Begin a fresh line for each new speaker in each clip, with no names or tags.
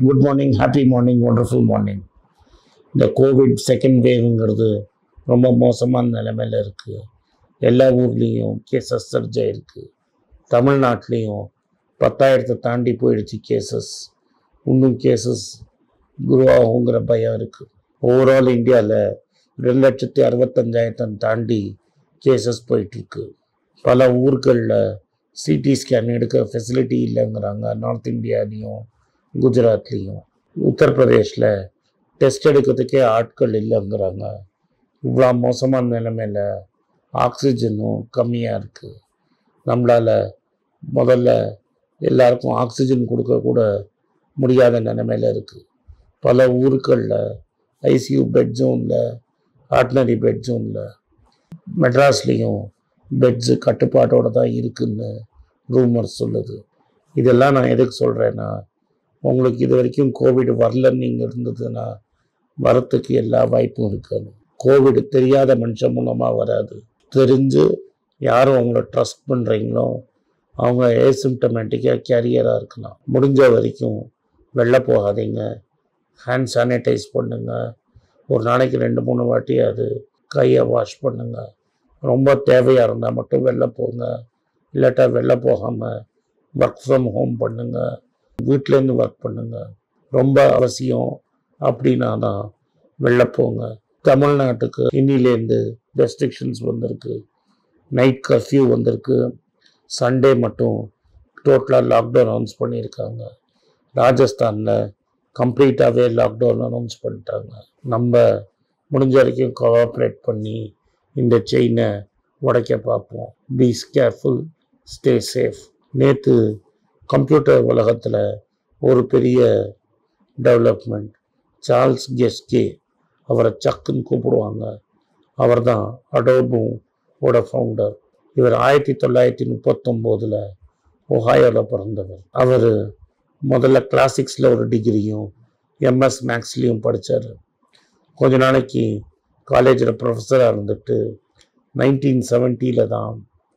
good morning happy morning wonderful morning இந்த covid second வேவ்ங்கிறது ரொம்ப மோசமான நிலைமையில் இருக்குது எல்லா ஊர்லேயும் கேசஸ் சர்ஜ் ஆயிருக்கு தமிழ்நாட்டிலையும் பத்தாயிரத்தை தாண்டி போயிடுச்சு கேசஸ் இன்னும் கேசஸ் குருவாகுங்கிற பயம் இருக்குது ஓவரால் இந்தியாவில் ரெண்டு லட்சத்தி அறுபத்தஞ்சாயிரத்தை தாண்டி கேசஸ் போயிட்டுருக்கு பல ஊர்களில் சிடி ஸ்கேன் எடுக்க ஃபெசிலிட்டி இல்லைங்கிறாங்க நார்த் இந்தியாலேயும் குஜராத்லேயும் உத்தரப்பிரதேஷில் டெஸ்ட் எடுக்கிறதுக்கே ஆட்கள் இல்லைங்கிறாங்க இவ்வளோ மோசமான நிலைமையில் ஆக்சிஜனும் கம்மியாக இருக்குது நம்மளால் முதல்ல எல்லாருக்கும் ஆக்சிஜன் கொடுக்க கூட முடியாத நிலைமையில் இருக்குது பல ஊருகளில் ஐசியூ பெட்ஸும் இல்லை ஆர்டினரி பெட்ஸும் இல்லை மெட்ராஸ்லேயும் பெட்ஸு கட்டுப்பாட்டோடு தான் இருக்குன்னு ரூமர் சொல்லுது இதெல்லாம் நான் எதுக்கு சொல்கிறேன்னா உங்களுக்கு இது வரைக்கும் கோவிட் வரலன்னு நீங்கள் இருந்ததுன்னா வரத்துக்கு எல்லா வாய்ப்பும் இருக்காது கோவிட் தெரியாத மனுஷன் மூலமாக வராது தெரிஞ்சு யாரும் அவங்கள ட்ரஸ்ட் பண்ணுறீங்களோ அவங்க ஏசிம்டமேட்டிக்காக கேரியராக இருக்கலாம் முடிஞ்ச வரைக்கும் வெளில போகாதீங்க ஹேண்ட் சானிடைஸ் பண்ணுங்க ஒரு நாளைக்கு ரெண்டு மூணு வாட்டி அது கையை வாஷ் பண்ணுங்க ரொம்ப தேவையாக இருந்தால் மட்டும் வெளில போங்க இல்லாட்டா வெளில போகாமல் ஒர்க் ஃப்ரம் ஹோம் பண்ணுங்க வீட்டிலேருந்து ஒர்க் பண்ணுங்க ரொம்ப அவசியம் அப்படின்னா தான் வெளில போங்க தமிழ்நாட்டுக்கு இன்னிலேருந்து ரெஸ்ட்ரிக்ஷன்ஸ் வந்திருக்கு நைட் கர்ஃப்யூ வந்திருக்கு சண்டே மட்டும் டோட்டலாக லாக்டவுன் அனௌன்ஸ் பண்ணியிருக்காங்க ராஜஸ்தானில் கம்ப்ளீட்டாகவே லாக்டவுன் அனௌன்ஸ் பண்ணிட்டாங்க நம்ம முடிஞ்ச வரைக்கும் கோஆப்ரேட் பண்ணி இந்த செயினை உடைக்க பார்ப்போம் பி கேர்ஃபுல் ஸ்டே சேஃப் நேற்று கம்ப்யூட்டர் உலகத்தில் ஒரு பெரிய டெவலப்மெண்ட் சார்ல்ஸ் கெஸ்கே அவரை சக்குன்னு கூப்பிடுவாங்க அவர் தான் அடோபும் ஓட ஃபவுண்டர் இவர் ஆயிரத்தி தொள்ளாயிரத்தி முப்பத்தொம்போதில் ஒஹாயோவில் பிறந்தவர் அவர் முதல்ல கிளாசிக்ஸில் ஒரு டிகிரியும் எம்எஸ் மேக்ஸ்லேயும் படித்தார் கொஞ்ச நாளைக்கு காலேஜில் ப்ரொஃபஸராக இருந்துட்டு நைன்டீன் செவன்ட்டியில் தான்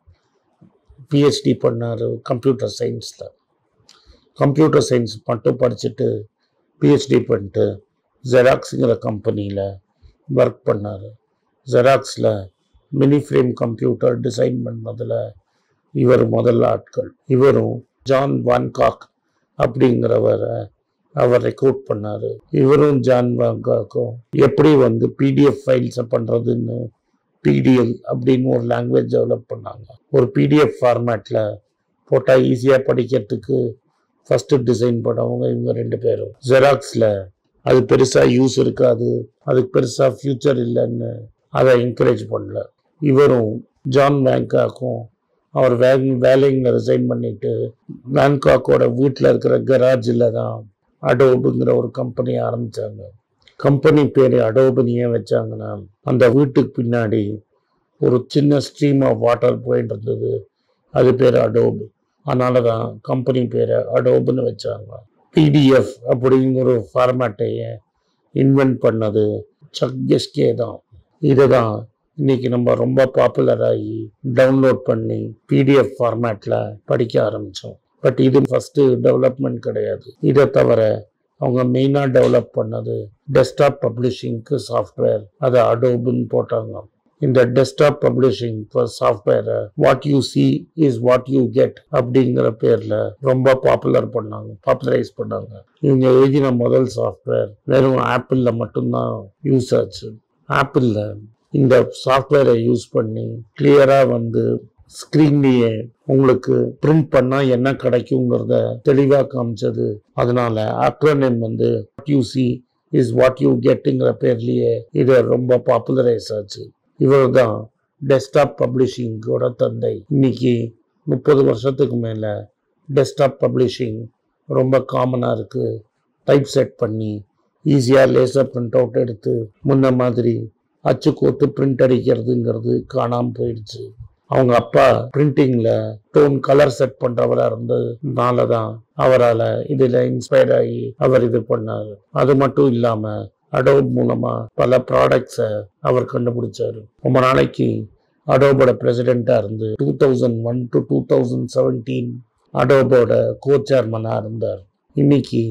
பிஹெச்டி பண்ணார் கம்ப்யூட்டர் சயின்ஸில் கம்ப்யூட்டர் சயின்ஸ் மட்டும் படிச்சுட்டு பிஹெச்டி பண்ணிட்டு ஜெராக்ஸுங்கிற கம்பெனியில் ஒர்க் பண்ணார் ஜெராக்ஸில் மினி ஃப்ரேம் கம்ப்யூட்டர் டிசைன் பண்ணதில் இவர் முதல்ல ஆட்கள் இவரும் ஜான் வான்காக் அப்படிங்கிறவரை அவர் ரெக்ரூட் பண்ணார் இவரும் ஜான் வான்காக்கும் எப்படி வந்து பிடிஎஃப் ஃபைல்ஸை பண்ணுறதுன்னு பிடிஎல் அப்படின்னு ஒரு லாங்குவேஜ் டெவலப் பண்ணாங்க ஒரு பிடிஎஃப் ஃபார்மேட்டில் போட்டால் ஈஸியாக படிக்கிறதுக்கு ஃபஸ்ட்டு டிசைன் பண்ணவங்க இவங்க ரெண்டு பேரும் ஜெராக்ஸில் அது பெருசாக யூஸ் இருக்காது அதுக்கு பெருசாக ஃப்யூச்சர் இல்லைன்னு அதை என்கரேஜ் பண்ணல இவரும் ஜான் வேங்காக்கும் அவர் வே வேலைங்களை ரிசைன் பண்ணிட்டு வேங்காக்கோட வீட்டில் இருக்கிற கராஜில் தான் அடோபுங்கிற ஒரு கம்பெனி ஆரம்பித்தாங்க கம்பெனி பேர் அடோபுன்னு ஏன் வச்சாங்கன்னா அந்த வீட்டுக்கு பின்னாடி ஒரு சின்ன ஸ்ட்ரீம் ஆஃப் வாட்டர் போயிட்டு இருந்தது அது பேர் அடோபு அதனால தான் கம்பெனி பேரை அடோபுன்னு வச்சாங்க பிடிஎஃப் அப்படிங்கிற ஒரு ஃபார்மேட்டையே இன்வென்ட் பண்ணது சக்எஸ்கே தான் இதை தான் இன்னைக்கு நம்ம ரொம்ப பாப்புலர் ஆகி டவுன்லோட் பண்ணி பிடிஎஃப் ஃபார்மேட்டில் படிக்க ஆரம்பித்தோம் பட் இது ஃபஸ்ட்டு டெவலப்மெண்ட் கிடையாது இதை தவிர அவங்க மெயினாக டெவலப் பண்ணது டெஸ்க்டாப் பப்ளிஷிங்க்கு சாஃப்ட்வேர் அதை அடோபுன்னு போட்டாங்க இந்த டெஸ்க்டாப் பப்ளிஷிங் சாஃப்ட்வேரை what you see is what you get அப்படிங்கிற பேரில் ரொம்ப பாப்புலர் பண்ணாங்க பாப்புலரைஸ் பண்ணாங்க இவங்க எழுதின முதல் சாஃப்ட்வேர் வெறும் ஆப்பிளில் மட்டும்தான் யூஸ் ஆச்சு ஆப்பிளில் இந்த சாஃப்ட்வேரை யூஸ் பண்ணி கிளியராக வந்து ஸ்க்ரீன்லேயே உங்களுக்கு பிரிண்ட் பண்ணால் என்ன கிடைக்குங்கிறத தெளிவாக காமிச்சது அதனால அக்ரோனிம் வந்து what you see is what you கெட்டுங்கிற பேர்லேயே இது ரொம்ப பாப்புலரைஸ் ஆச்சு இவர் தான் டெஸ்க்டாப் பப்ளிஷிங்கோட தந்தை இன்னைக்கு முப்பது வருஷத்துக்கு மேலே டெஸ்க்டாப் பப்ளிஷிங் ரொம்ப காமனாக இருக்குது டைப் செட் பண்ணி ஈஸியாக லேசர் பிரிண்ட் அவுட் எடுத்து முன்ன மாதிரி அச்சு கோத்து பிரிண்ட் அடிக்கிறதுங்கிறது காணாமல் போயிடுச்சு அவங்க அப்பா பிரிண்டிங்கில் டோன் கலர் செட் பண்ணுறவராக இருந்ததுனால தான் அவரால் இதில் இன்ஸ்பயர் ஆகி அவர் இது பண்ணார் அது மட்டும் இல்லாமல் அடோப் மூலமாக பல ப்ராடக்ட்ஸை அவர் கண்டுபிடிச்சாரு ரொம்ப நாளைக்கு அடோபோட பிரசிடெண்ட்டாக இருந்து two thousand one to two thousand seventeen அடோபோட கோ சேர்மனாக இருந்தார் இன்னைக்கு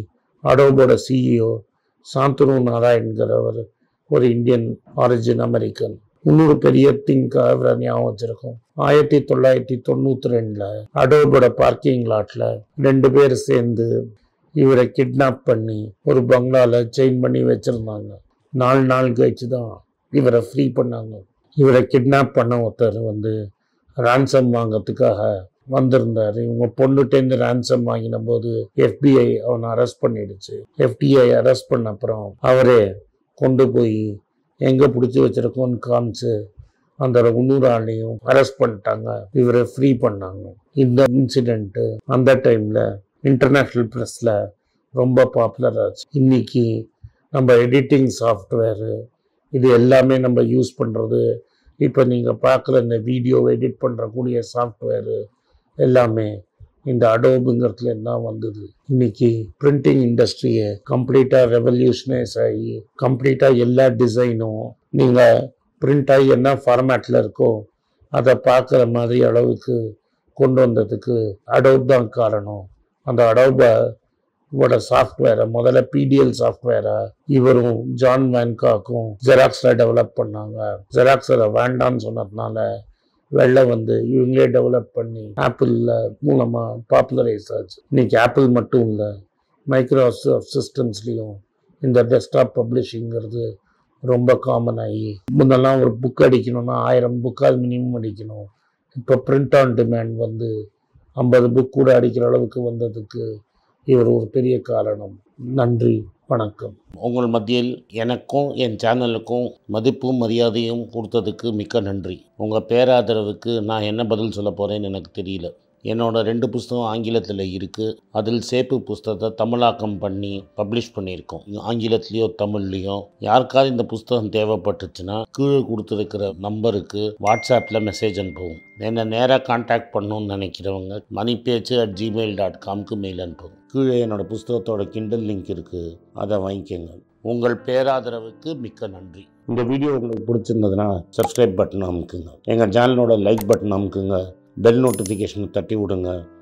அடோபோட சிஇஓ சாந்தனு நாராயண்கிறவர் ஒரு இந்தியன் ஆரிஜின் அமெரிக்கன் இன்னொரு பெரிய திங்க் அவரை ஞாபகம் வச்சிருக்கோம் ஆயிரத்தி தொள்ளாயிரத்தி தொண்ணூத்தி ரெண்டுல அடோபோட பார்க்கிங் லாட்ல ரெண்டு பேர் சேர்ந்து இவரை கிட்னாப் பண்ணி ஒரு பங்களால செயின் பண்ணி வச்சிருந்தாங்க நாலு நாள் கழிச்சு தான் இவரை ஃப்ரீ பண்ணாங்க இவரை கிட்னாப் பண்ண ஒருத்தர் வந்து ransom வாங்கறதுக்காக வந்திருந்தாரு இவங்க பொண்ணுட்டேருந்து ransom வாங்கின போது எஃபிஐ அவனை அரெஸ்ட் பண்ணிடுச்சு எஃப்டிஐ அரெஸ்ட் பண்ண அப்புறம் அவரே கொண்டு போய் எங்கே பிடிச்சி வச்சிருக்கோன்னு காமிச்சு அந்த இன்னொரு ஆளையும் அரெஸ்ட் பண்ணிட்டாங்க இவரை ஃப்ரீ பண்ணாங்க இந்த இன்சிடெண்ட்டு அந்த டைமில் இன்டர்நேஷ்னல் ப்ரெஸ்ஸில் ரொம்ப பாப்புலர் ஆச்சு இன்னைக்கு நம்ம எடிட்டிங் சாஃப்ட்வேரு இது எல்லாமே நம்ம யூஸ் பண்ணுறது இப்போ நீங்கள் பார்க்குற இந்த வீடியோ எடிட் பண்ணுறக்கூடிய சாஃப்ட்வேரு எல்லாமே இந்த அடோபுங்கிறதுல தான் வந்தது இன்னைக்கு பிரிண்டிங் இண்டஸ்ட்ரியை கம்ப்ளீட்டாக ரெவல்யூஷனைஸ் ஆகி கம்ப்ளீட்டாக எல்லா டிசைனும் நீங்கள் பிரிண்ட் ஆகி என்ன ஃபார்மேட்டில் இருக்கோ அதை பார்க்குற மாதிரி அளவுக்கு கொண்டு வந்ததுக்கு அடோப் தான் காரணம் அந்த அடோபை இவோட சாஃப்ட்வேரை முதல்ல பிடிஎல் சாஃப்ட்வேரை இவரும் ஜான் வேன்காக்கும் ஜெராக்ஸில் டெவலப் பண்ணாங்க ஜெராக்ஸில் வேண்டான்னு சொன்னதுனால வெளில வந்து இவங்களே டெவலப் பண்ணி ஆப்பிளில் மூலமாக பாப்புலரைஸ் ஆச்சு இன்னைக்கு ஆப்பிள் மட்டும் இல்லை மைக்ரோசாஃப்ட் சிஸ்டம்ஸ்லேயும் இந்த டெஸ்க்டாப் பப்ளிஷிங்கிறது ரொம்ப காமன் ஆகி முன்னெல்லாம் ஒரு புக் அடிக்கணும்னா ஆயிரம் புக்கால் மினிமம் அடிக்கணும் இப்போ பிரிண்ட் ஆன் டிமாண்ட் வந்து ஐம்பது புக் கூட அடிக்கிற அளவுக்கு வந்ததுக்கு இவர் ஒரு பெரிய காரணம் நன்றி வணக்கம்
உங்கள் மத்தியில் எனக்கும் என் சேனலுக்கும் மதிப்பும் மரியாதையும் கொடுத்ததுக்கு மிக்க நன்றி உங்கள் பேராதரவுக்கு நான் என்ன பதில் சொல்ல போகிறேன்னு எனக்கு தெரியல என்னோட ரெண்டு புஸ்தகம் ஆங்கிலத்தில் இருக்குது அதில் சேப்பு புஸ்தகத்தை தமிழாக்கம் பண்ணி பப்ளிஷ் பண்ணியிருக்கோம் ஆங்கிலத்துலேயோ தமிழ்லேயோ யாருக்காவது இந்த புஸ்தகம் தேவைப்பட்டுச்சுன்னா கீழே கொடுத்துருக்கிற நம்பருக்கு வாட்ஸ்அப்பில் மெசேஜ் அனுப்புவோம் என்னை நேராக காண்டாக்ட் பண்ணணும்னு நினைக்கிறவங்க money Pechu at gmail dot காம்க்கு மெயில் அனுப்புவோம் கீழே என்னோட புஸ்தகத்தோட கிண்டல் லிங்க் இருக்குது அதை வாங்கிக்கோங்க உங்கள் பேராதரவுக்கு மிக்க நன்றி
இந்த வீடியோ உங்களுக்கு
பிடிச்சிருந்ததுன்னா சப்ஸ்கிரைப் பட்டன் அமுக்குங்க எங்கள் சேனலோட லைக் பட்டன் அமுக்குங்க பெல் நோட்டிஃபிகேஷனை தட்டி விடுங்க